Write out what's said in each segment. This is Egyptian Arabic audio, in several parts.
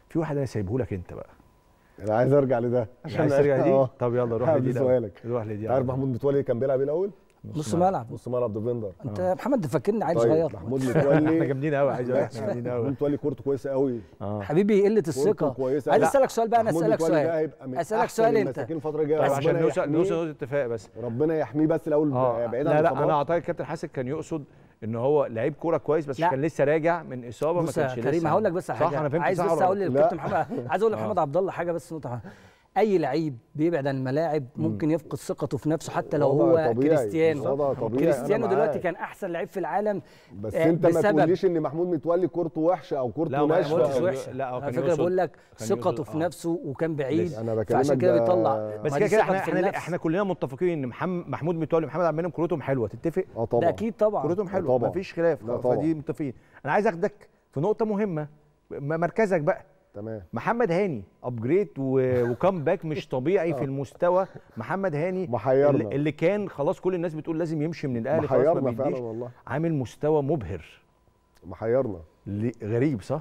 في واحد انا سايبه لك انت بقى انا عايز ارجع لده عايز ترجع دي آه. طب يلا روح هعمل لدي سؤالك. روح لدي عارف محمود متولي كان بيلعب ايه الاول؟ نص ملعب نص ملعب ديفندر انت يا محمد فاكرني عيل طيب صغير محمود احنا متولي جامدين قوي عايز اقول لك احنا جامدين محمود قوي متولي كورته كويسه قوي اه حبيبي قله كورته الثقه كويسه عايز لا. اسالك سؤال بقى انا محمود اسالك متولي ده سؤال هيبقى من اسالك أحسن سؤال انت المساكين الفتره الجايه طب عشان ربنا نوصل يحميه نوصل نقطه اتفاق بس ربنا يحميه بس الاول اه بعيد لا عن لا الإصابات. انا اعتقد كابتن حسن كان يقصد ان هو لعيب كوره كويس بس لا. كان لسه راجع من اصابه ما بص يا كانش كريم لسه هقول لك بس على صح حاجه انا فهمت عايز صح بس ولا اقول غلط؟ للكابتن محمد عايز اقول لمحمد عبد الله حاجه بس نقطه اي لعيب بيبعد عن الملاعب ممكن يفقد ثقته في نفسه حتى لو وضع هو طبيعي، كريستيانو وضع طبيعي، كريستيانو أنا دلوقتي معاك. كان احسن لعيب في العالم بس آه، انت ما بسبب- تقوليش ان محمود متولي كورته وحشه او كورته لا، ما ناشفه قلتش أو- وحشه لا، هو على كان فكره يقصد- بقول لك كان ثقته يقصد- في آه. نفسه وكان بعيد انا بكلمك فعشان كده ده- بيطلع بس ما كده دي كده ثقته احنا في احنا النفس. احنا كلنا متفقين ان محمد محمود متولي ومحمد عبد المنعم كورتهم حلوه تتفق اه طبعا ده اكيد طبعا كورتهم حلوه طبعا. مفيش خلاف لا طبعا. فدي متفقين انا عايز اخدك في نقطه مهمه م- مركزك بقى تمام محمد هاني ابجريد وكم باك مش طبيعي في المستوى محمد هاني محيرنا. اللي, اللي كان خلاص كل الناس بتقول لازم يمشي من الاهلي خلاص ما محيرنا فعلا بيديش والله عامل مستوى مبهر محيرنا ليه- غريب صح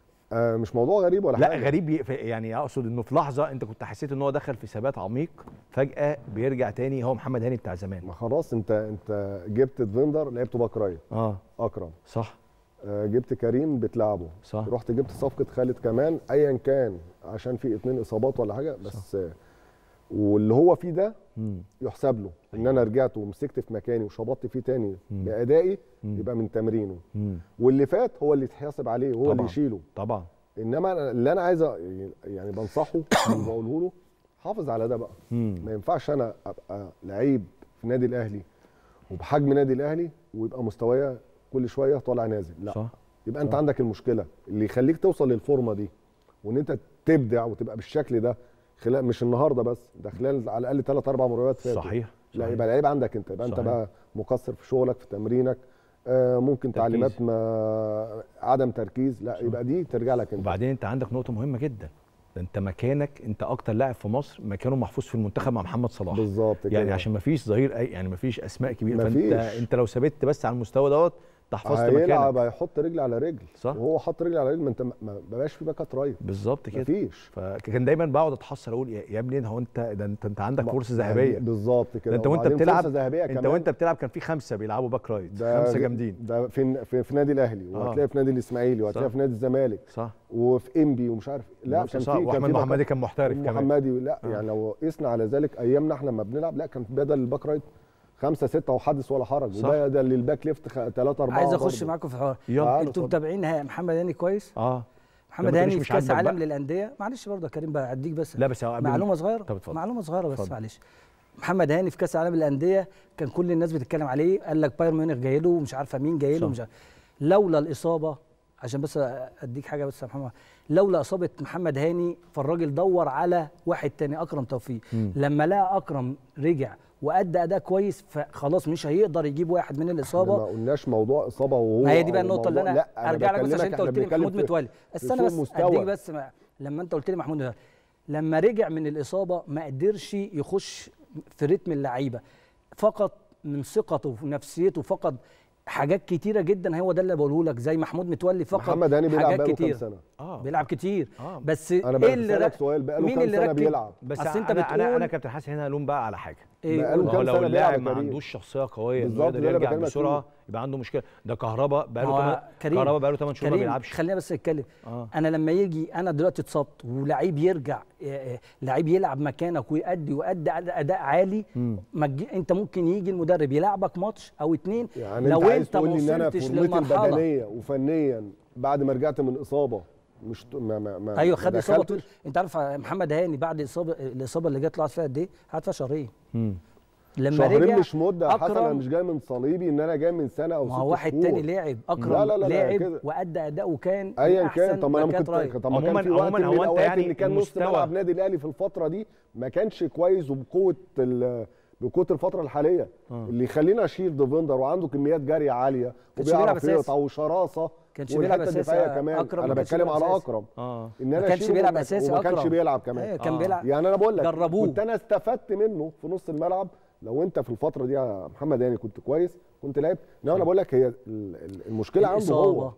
آه مش موضوع غريب ولا لا حاجه غريب ي- في- يعني اقصد انه في لحظه انت كنت حسيت ان هو دخل في ثبات عميق فجاه بيرجع تاني هو محمد هاني بتاع زمان ما خلاص انت انت جبت ديفندر لعبته باك رايت اه اكرم صح آه جبت كريم بتلعبه صح. رحت جبت صفقه خالد كمان ايا كان عشان في اتنين اصابات ولا حاجه بس آه واللي هو فيه ده مم. يحسب له ان انا رجعت ومسكت في مكاني وشبطت فيه تاني مم. بادائي مم. يبقى من تمرينه مم. واللي فات هو اللي يتحاسب عليه وهو اللي طبعاً. يشيله طبعا انما أنا- اللي انا عايز أ- يعني بنصحه وبقوله له حافظ على ده بقى مم. ما ينفعش انا ابقى لعيب في نادي الاهلي وبحجم نادي الاهلي ويبقى مستوايا كل شويه طالع نازل لا صح يبقى انت صح. عندك المشكله اللي يخليك توصل للفورمه دي وان انت تبدع وتبقى بالشكل ده خلال مش النهارده بس ده خلال على الاقل ثلاث اربع مباريات فاتوا صحيح لا صحيح. يبقى لعيب عندك انت يبقى انت صحيح. بقى مقصر في شغلك في تمرينك آه ممكن تركيز. تعليمات ما عدم تركيز لا يبقى دي ترجع لك انت وبعدين انت عندك نقطه مهمه جدا ده انت مكانك انت اكتر لاعب في مصر مكانه محفوظ في المنتخب مع محمد صلاح بالظبط كده يعني عشان ما فيش ظهير اي يعني ما فيش اسماء كبيره فانت مفيش. انت لو ثبت بس على المستوى دوت انت حفظت هيلعب مكانك هيحط رجل على رجل صح. وهو حط رجل على رجل ما انت ما ما بقاش في باكات رايت بالظبط كده مفيش فكان دايما بقعد اتحسر اقول يا يا ابني هو انت ده انت انت عندك ما- فرصه يعني ذهبيه بالظبط كده ده انت وانت وبعدين بتلعب فرصه ذهبيه انت كمان وانت بتلعب كان في خمسه بيلعبوا باك رايت ده خمسه جامدين ده في في, في نادي الاهلي آه. وهتلاقي في نادي الاسماعيلي وهتلاقي صح. في نادي الزمالك صح وفي انبي ومش عارف لا كان في صح كان واحمد في محمدي باكات- كان محترف كمان محمدي لا آه. يعني لو قسنا على ذلك ايامنا احنا لما بنلعب لا كان بدل الباك رايت خمسه سته وحدث ولا حرج صح. وبدل للباك ليفت ثلاثه اربعه عايز اخش برضه. معاكم في الحوار يلا تعالوا انتوا اتفضل. متابعين ها- محمد هاني كويس اه محمد لما هاني تقوليش في مش كاس عاجبك عالم بقى. للانديه معلش برضه يا كريم بقى اديك بس لا بس هو قبل- معلومه صغيره طب اتفضل. معلومه صغيره بس اتفضل. معلش محمد هاني في كاس العالم للانديه كان كل الناس بتتكلم عليه قال لك بايرن ميونخ جاي له ومش عارفه مين جاي له صح. ومش عارف لولا الاصابه عشان بس اديك حاجه بس يا محمد لولا اصابه محمد هاني فالراجل دور على واحد تاني اكرم توفيق مم. لما لقى اكرم رجع وادى اداء كويس فخلاص مش هيقدر يجيب واحد من احنا الاصابه ما قلناش موضوع اصابه وهو ما هي دي بقى أو النقطة اللي موضوع- أنا لا أرجع لك بس بكلمك عشان أنت احنا قلت لي بنتكلم محمود في- متولي في استنى سوء بس مستوى. أديك بس ما لما أنت قلت لي محمود متولي لما رجع من الإصابة ما قدرش يخش في رتم اللعيبة فقط من ثقته في نفسيته فقط حاجات كتيرة جدا هو ده اللي بقوله لك زي محمود متولي فقط محمد هاني بيلعب حاجات بقاله كام كتير سنه اه بيلعب كتير اه بس انا ايه اللي بسالك رك... سؤال بقاله مين كام اللي سنه ركز؟ بيلعب بس أصل أنت انا انا بتقول- انا كابتن حسن هنا الوم بقى على حاجه إيه بقاله ما هو كام لو سنة بيلعب اللاعب يا ما كريم؟ عندوش شخصيه قويه انه بالظبط، يقدر ده اللي يرجع بكلمك بسرعه فيه. يبقى عنده مشكله ده كهربا بقاله ما هو تمن- كريم كهربا بقاله 8 شهور ما كريم بيلعبش خلينا بس اتكلم اه انا لما يجي انا دلوقتي اتصبت ولعيب يرجع آه، آه، لعيب يلعب مكانك ويأدي ويأدي اداء عالي مم. ما تجي انت ممكن يجي المدرب يلعبك ماتش او اتنين يعني لو انت عايز انت تقول ما لي ان انا وصلتش فورمتي للمرحله البدنيه وفنيا بعد ما رجعت من اصابه مش ط- ما ما ما ايوه ما خد اصابه طول دخلتش. انت عارف محمد هاني بعد اصابه الاصابه اللي جت له قعد فيها قد ايه؟ قعد فيها شهرين مم. لما شهرين رجع مش مده يا حسن انا أكرم- مش جاي من صليبي ان انا جاي من سنه او ما ست هو واحد شهور. تاني لعب اكرم لا لا لا لا لعب كده. وادى اداء وكان من ايا أحسن كان طب ما انا باكات ممكن رايت. طب ما كان عموماً- في وقت عموماً من هو أنت الاوقات يعني ان كان نص المستوى- ملعب نادي الاهلي في الفتره دي ما كانش كويس وبقوه ال- بقوه الفتره الحاليه آه. اللي يخلينا اشيل ديفندر وعنده كميات جري عاليه كانش بيلعب وبيعرف أساسي. يقطع وشراسه كانش بيلعب والحته أساسي الدفاعيه يا كمان أكرم، انا ما كانش بتكلم بيلعب على أساسي. اكرم اه ان ما انا كانش أشيله بيلعب وما- أساسي وما كانش أكرم. بيلعب كمان ايوه كان آه. بيلعب يعني انا بقول لك جربوه. كنت انا استفدت منه في نص الملعب لو انت في الفتره دي يا محمد يعني كنت كويس كنت لعبت انما انا بقول لك هي ال- ال- المشكله عنده هو الإصابة.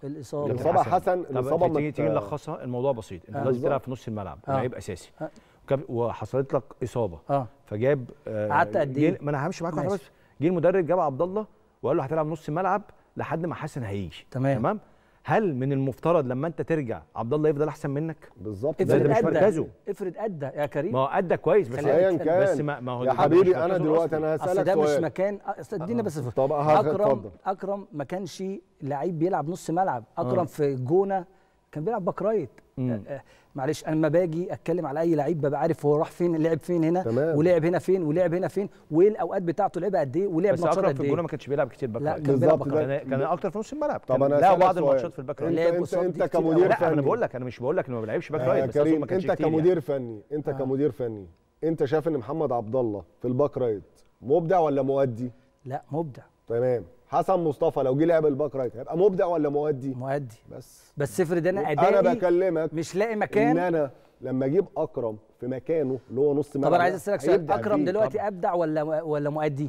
الاصابه كابتن الإصابة حسن. حسن، طب الإصابة تيجي مت- تيجي نلخصها الموضوع بسيط انت آه. دلوقتي بالظبط. بتلعب في نص الملعب آه. لعيب اساسي آه. وكاب- وحصلت لك اصابه اه فجاب آه، قعدت قد جه- إيه؟ ما انا همشي معاك واحده بس ماشي. جه المدرب جاب عبد الله وقال له هتلعب نص ملعب لحد ما حسن هيجي تمام. تمام هل من المفترض لما انت ترجع عبد الله يفضل احسن منك بالظبط ده- ده مش افرض مركزه. ادى افرض ادى يا كريم ما هو ادى كويس بس خلينا ايا نتكلم. كان بس ما- ما هو يا ده مش حبيبي مركزه انا دلوقتي الأصلي. انا اصل هسالك ده مش سؤال مكان أصل اديني بس فرصة. طب ه- اكرم اتفضل. اكرم ما كانش لعيب بيلعب نص ملعب اكرم في الجونه كان بيلعب باك رايت مم. آه، آه، معلش انا لما باجي اتكلم على اي لعيب ببقى عارف هو راح فين لعب فين هنا تمام. ولعب هنا فين ولعب هنا فين وايه الاوقات بتاعته لعب قد ايه ولعب بس ماتشات اكرم قد في الجونه ايه ما كانش بيلعب كتير باك لا رايت. كان بيلعب بالظبط باك ده- رايت كان كان اكتر في نص الملعب طب كان انا لا هسألك بعض سؤال. الماتشات في الباك رايت انت لعب انت, قصاد انت دي كتير كمدير أوي. لا فني انا بقول لك انا مش بقول لك انه ما بيلعبش باك آه، رايت يا بس قصدي كريم ما كانش انت كتير يعني. كمدير فني انت آه. كمدير فني انت شايف ان محمد عبد الله في الباك رايت مبدع ولا مؤدي لا مبدع تمام حسن مصطفى لو جه لعب الباك رايت هيبقى مبدع ولا مؤدي مؤدي بس بس افرض انا انا ادائي بكلمك مش لاقي ان مكان انا لما اجيب اكرم في مكانه اللي هو نص ملعب طب انا عايز ده، اسالك سؤال هيبدع اكرم فيه. دلوقتي طبعا. ابدع ولا ولا مؤدي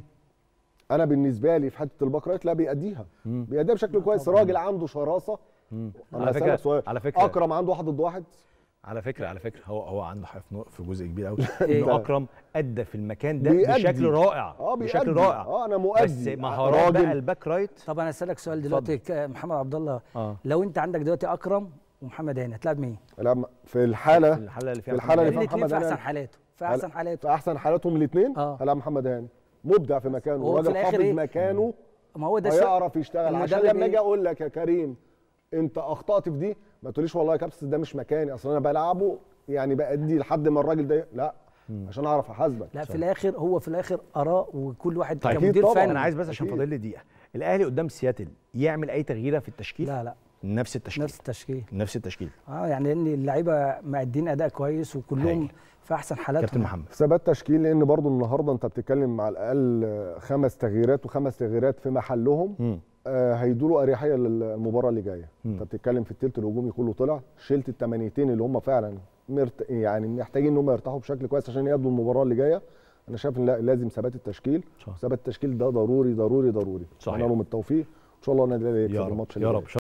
انا بالنسبه لي في حته الباك رايت لا بيأديها بيأديها بشكل كويس راجل عنده شراسه انا على هسألك فكره سؤال على فكره اكرم عنده واحد ضد واحد على فكره على فكره هو هو عنده حق في نق- في جزء كبير قوي إيه؟ انه اكرم ادى في المكان ده بيأدي. بشكل رائع اه بشكل بيأدي. رائع اه انا بس مؤدي مهارات راجل بقى الباك رايت طب انا اسالك سؤال دلوقتي ك- محمد عبد الله اه لو انت عندك دلوقتي اكرم ومحمد هاني هتلعب مين؟ لا، في الحاله في الحاله اللي فيها في الحالة اللي محمد فيها الاثنين في محمد احسن هاني. حالاته في احسن حالاته في احسن حالاتهم الاثنين آه. هلاقي محمد هاني مبدع في مكانه هو في راجل الآخر حافظ إيه؟ مكانه ما هو ده الشيء- هيعرف يشتغل عشان المدرب لما اجي إيه؟ اقول لك يا كريم انت اخطات في دي ما تقوليش والله يا كابتن ده مش مكاني اصل انا بلعبه يعني بادي لحد ما الراجل ده لا عشان اعرف احاسبك لا في الاخر هو في الاخر اراء وكل واحد طيب. كمدير أكيد طبعاً. فني انا عايز بس عشان أكيد. فاضل لي دقيقه الاهلي قدام سياتل يعمل اي تغييره في التشكيل لا لا نفس التشكيل نفس التشكيل نفس التشكيل اه يعني لان اللعيبه مادين اداء كويس وكلهم هايل. في احسن حالاتهم كابتن محمد ثبات تشكيل لان برضو النهارده انت بتتكلم مع الاقل خمس تغييرات وخمس تغييرات في محلهم مم. آه، هيدوا اريحيه للمباراه اللي جايه مم. انت بتتكلم في الثلث الهجومي كله طلع شلت الثمانيتين اللي هم فعلا مرت... يعني محتاجين ان هم يرتاحوا بشكل كويس عشان يقابلوا المباراه اللي جايه انا شايف ان لا- لازم ثبات التشكيل صح. ثبات التشكيل ده ضروري ضروري ضروري صحيح. اتمنى لهم التوفيق ان شاء الله النادي الاهلي يا يكسب رب الماتش يا اللي رب جاي.